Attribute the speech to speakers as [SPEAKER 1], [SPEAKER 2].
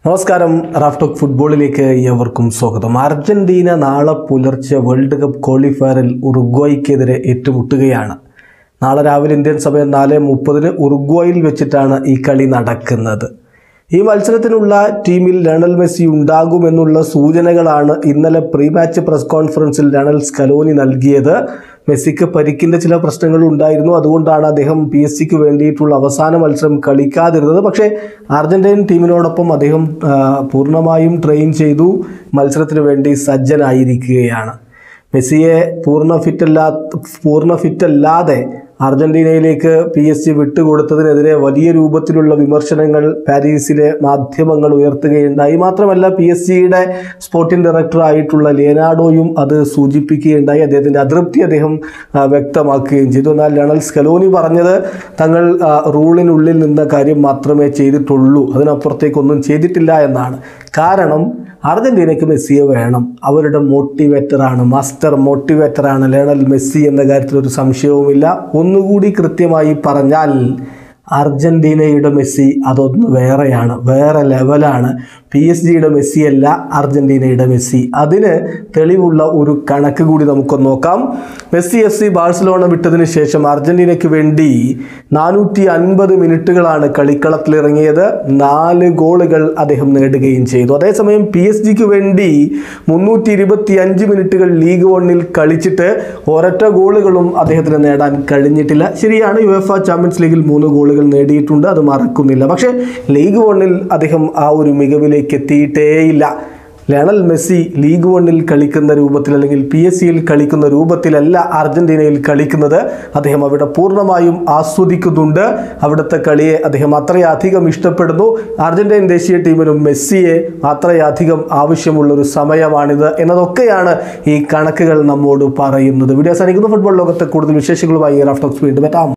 [SPEAKER 1] നമസ്കാരം റാഫ്റ്റോക്ക് ഫുട്ബോളിലേക്ക് ഏവർക്കും സ്വാഗതം അർജന്റീന നാളെ പുലർച്ചെ വേൾഡ് കപ്പ് ക്വാളിഫയറിൽ ഉറുഗ്വായ്ക്കെതിരെ ഏറ്റുമുട്ടുകയാണ് നാളെ രാവിലെ ഇന്ത്യൻ സമയം നാല് മുപ്പതിന് ഉറുഗ്വായിൽ വെച്ചിട്ടാണ് ഈ കളി നടക്കുന്നത് ഈ മത്സരത്തിനുള്ള ടീമിൽ ലയണൽ മെസ്സി ഉണ്ടാകുമെന്നുള്ള സൂചനകളാണ് ഇന്നലെ പ്രീ മാച്ച് പ്രസ് കോൺഫറൻസിൽ ലയണൽ സ്കലോനി നൽകിയത് മെസ്സിക്ക് പരിക്കിൻ്റെ ചില പ്രശ്നങ്ങൾ ഉണ്ടായിരുന്നു അതുകൊണ്ടാണ് അദ്ദേഹം പി എസ് സിക്ക് വേണ്ടിയിട്ടുള്ള അവസാന മത്സരം കളിക്കാതിരുന്നത് പക്ഷേ അർജന്റീൻ ടീമിനോടൊപ്പം അദ്ദേഹം ആ, പൂർണ്ണമായും ട്രെയിൻ ചെയ്തു മത്സരത്തിന് വേണ്ടി സജ്ജനായിരിക്കുകയാണ് മെസ്സിയെ പൂർണ്ണ ഫിറ്റല്ലാ പൂർണ്ണ ഫിറ്റല്ലാതെ അർജന്റീനയിലേക്ക് പി എസ് സി വിട്ടുകൊടുത്തതിനെതിരെ വലിയ രൂപത്തിലുള്ള വിമർശനങ്ങൾ പാരീസിലെ മാധ്യമങ്ങൾ ഉയർത്തുകയുണ്ടായി മാത്രമല്ല പി എസ് സിയുടെ സ്പോർട്ടിംഗ് ഡയറക്ടർ ആയിട്ടുള്ള ലിയനാർഡോയും അത് സൂചിപ്പിക്കുകയുണ്ടായി അദ്ദേഹത്തിൻ്റെ അതൃപ്തി അദ്ദേഹം ആ, വ്യക്തമാക്കുകയും ചെയ്തു എന്നാൽ ലണൽ സ്കലോനി പറഞ്ഞത് തങ്ങൾ ആ, റൂളിനുള്ളിൽ നിന്ന കാര്യം മാത്രമേ ചെയ്തിട്ടുള്ളൂ അതിനപ്പുറത്തേക്കൊന്നും ചെയ്തിട്ടില്ല എന്നാണ് കാരണം അർജന്റീനയ്ക്ക് മെസ്സിയെ വേണം അവരുടെ മോട്ടിവേറ്ററാണ് മാസ്റ്റർ മോട്ടിവേറ്ററാണ് ലയണൽ മെസ്സി എന്ന കാര്യത്തിൽ ഒരു സംശയവുമില്ല ഒന്നുകൂടി കൃത്യമായി പറഞ്ഞാൽ അർജന്റീനയുടെ മെസ്സി അതൊന്ന് വേറെയാണ് വേറെ ലെവലാണ് പി എസ് ജിയുടെ മെസ്സി അല്ല അർജന്റീനയുടെ മെസ്സി അതിന് തെളിവുള്ള ഒരു കണക്ക് കൂടി നമുക്ക് നോക്കാം മെസ്സി എഫ് സി ബാഴ്സലോണ വിട്ടതിന് ശേഷം അർജന്റീനയ്ക്ക് വേണ്ടി നാനൂറ്റി അൻപത് മിനിറ്റുകളാണ് കളിക്കളത്തിലിറങ്ങിയത് നാല് ഗോളുകൾ അദ്ദേഹം നേടുകയും ചെയ്തു അതേസമയം പി എസ് ജിക്ക് വേണ്ടി മുന്നൂറ്റി ഇരുപത്തി അഞ്ച് മിനിറ്റുകൾ ലീഗ് വണ്ണിൽ കളിച്ചിട്ട് ഒരൊറ്റ ഗോളുകളും അദ്ദേഹത്തിന് നേടാൻ കഴിഞ്ഞിട്ടില്ല ശരിയാണ് യു എഫ് ചാമ്പ്യൻസ് ലീഗിൽ മൂന്ന് ഗോളുകൾ നേടിയിട്ടുണ്ട് അത് മറക്കുന്നില്ല പക്ഷേ ലീഗ് വണ്ണിൽ അദ്ദേഹം ആ ഒരു മികവിലേക്ക് എത്തിയിട്ടേയില്ല ലയണൽ മെസ്സി ലീഗ് വണ്ണിൽ കളിക്കുന്ന രൂപത്തിൽ അല്ലെങ്കിൽ പി എസ് സിയിൽ കളിക്കുന്ന രൂപത്തിലല്ല അർജന്റീനയിൽ കളിക്കുന്നത് അദ്ദേഹം അവിടെ പൂർണ്ണമായും ആസ്വദിക്കുന്നുണ്ട് അവിടുത്തെ കളിയെ അദ്ദേഹം അത്രയധികം ഇഷ്ടപ്പെടുന്നു അർജന്റീൻ ദേശീയ ടീമിനും മെസ്സിയെ അത്രയധികം ആവശ്യമുള്ളൊരു സമയമാണിത് എന്നതൊക്കെയാണ് ഈ കണക്കുകൾ നമ്മോട് പറയുന്നത് വീഡിയോ അവസാനിക്കുന്ന ഫുട്ബോൾ ലോകത്തെ കൂടുതൽ വിശേഷങ്ങളുമായി റാഫ്റ്റോക്സ് വീണ്ടും എത്താം